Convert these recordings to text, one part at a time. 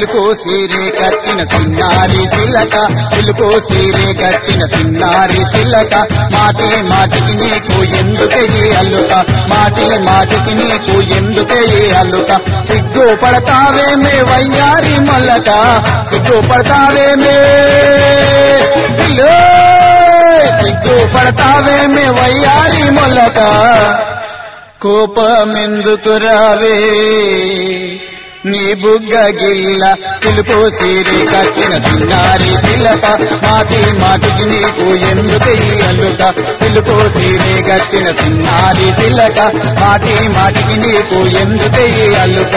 silk సీరే కట్టిన సిన్నారి చిల్లక silk సీరే కట్టిన సిన్నారి చిల్లక మాటి మాటికి నీకు ఎందుకే ఈ అల్లుక మాటి మాటికి నీకు ఎందుకే ఈ అల్లుక సిగ్గు పడతావేమే వయ్యారి మొల్లక సిగ్గు పడతావేమే పిల్లో, సిగ్గు పడతావేమే వయ్యారి మొల్లక కోపమెందుకు రావే నీ బుగ్గ గిల్ల సిలుపు సీరి కట్టిన సిన్నారి చిలక మాటి మాటికి నీకు ఎందుకు ఈ అల్లుక సిలుపు సీరి కట్టిన సిన్నారి చిలక మాటి మాటికి నీకు ఎందుకు ఈ అల్లుక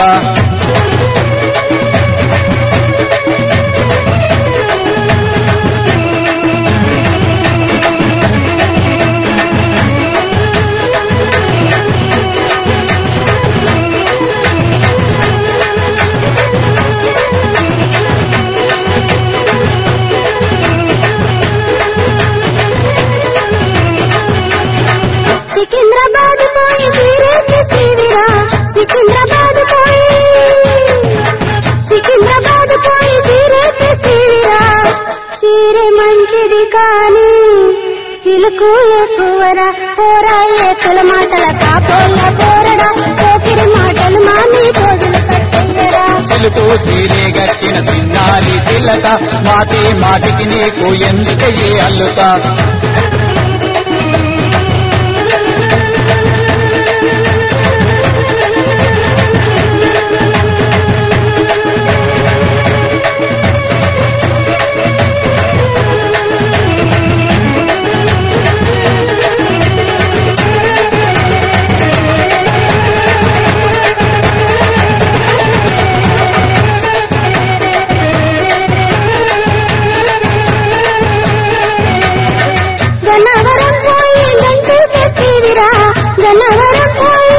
సికింద్రాబాద్ పోయి తీరేసి తీవిరా సికింద్రాబాద్ పోయి సికింద్రాబాద్ పోయి తీరేసి తీవిరా తీరే మంచిది కానీ సిలుకు ఎక్కువరా పోరా ఏకల మాటల కాపోళ్ళ పోరడా పోకిరి మాటలు మామి రోజులు కట్టెయ్యరా సిలుకు సీరి కట్టిన సిన్నారి చిలక మాటి మాటికి నీకు ఎందుకు ఈ అల్లుక గన్నవరం పోయి గంటూ తెచ్చివిరా గన్నవరం పోయి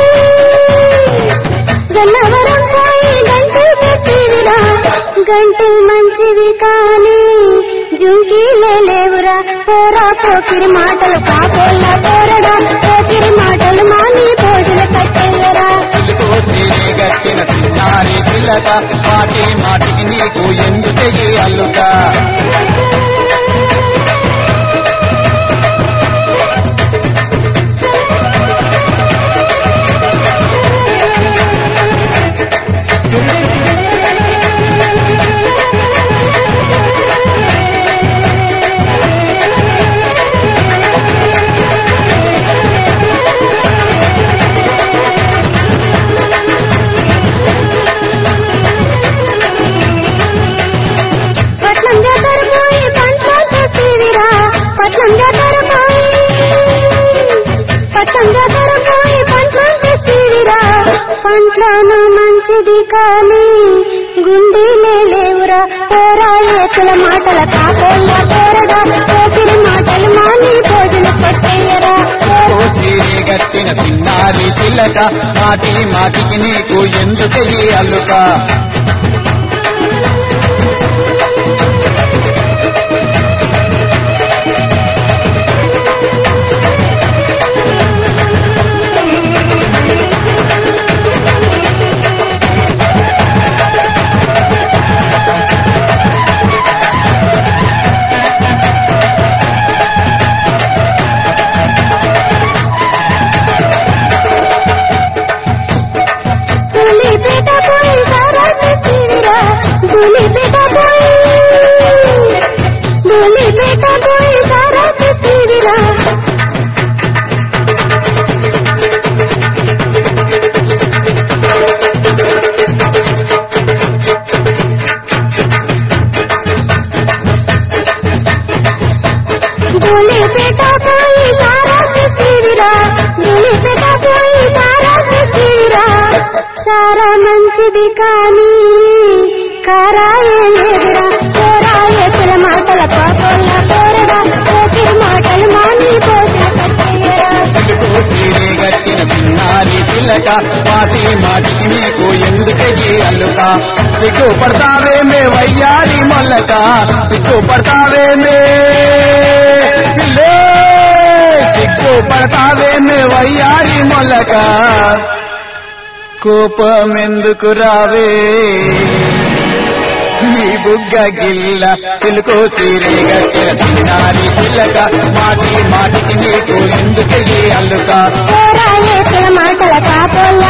గన్నవరం పోయి గంటూ తెచ్చివిరా గంటూ మంచివి కానీ జుంకీలే లేవురా పోరా పోకిరి మాటలు కాపోళ్ళ పోరడా పోకిరి మాటలు మాని భోజన కట్టేయరా సిలుకు సీరి కట్టిన సిన్నారి చిలక మాటి మాటికి నీకు ఎందుకు ఈ అల్లుక పట్నం జాతర పోయి పంటలు తెచ్చివిరా పట్నం జాతర పోయి పట్నం జాతర పోయి పంటలు తెచ్చివిరా పంటలను మంచిది కానీ గుండీలే లేవురా పోరా ఏకుల మాటల కాపోళ్ళ పోరడా పోకిరి మాటలు మాని భోజన కొట్టేయరా సీరి గట్టిన సిన్నారి చిల్లక మాటి మాటికి నీకు ఎందుకు ఈ అల్లుక ధూళిపేట పోయి సారా తెచ్చివిరా ధూళిపేట పోయి ధూళిపేట పోయి సారా తెచ్చివిరా ధూళిపేట పోయి సారా తెచ్చివిరా ధూళిపేట పోయి సారా తెచ్చివిరా సారా మంచిది కానీ కారాయే లేదురా పోరాయే కుల మాటల పాపల్ల పోరడా పోకిరి మాటలు మాని పోసిన కట్టేయరా సిలుకు సీరి గట్టిన సిన్నారి చిల్లక మాటి మాటికి నీకు ఎందుకు ఈ అల్లుక సిగ్గు పడతావేమే వయ్యారి మొల్లక సిగ్గు పడతావేమే పిల్లే, సిగ్గు పడతావేమే వయ్యారి మొల్లక కోపమెందుకు రావే బుగ్గ గిల్ల చిలుకు సీరే గట్టిన చిన్నారి చిల్లక మాటి మాటికి నీకు ఎందుకు ఈ అల్లుక పోరాయేసిన మాటల కాపోళ్ళ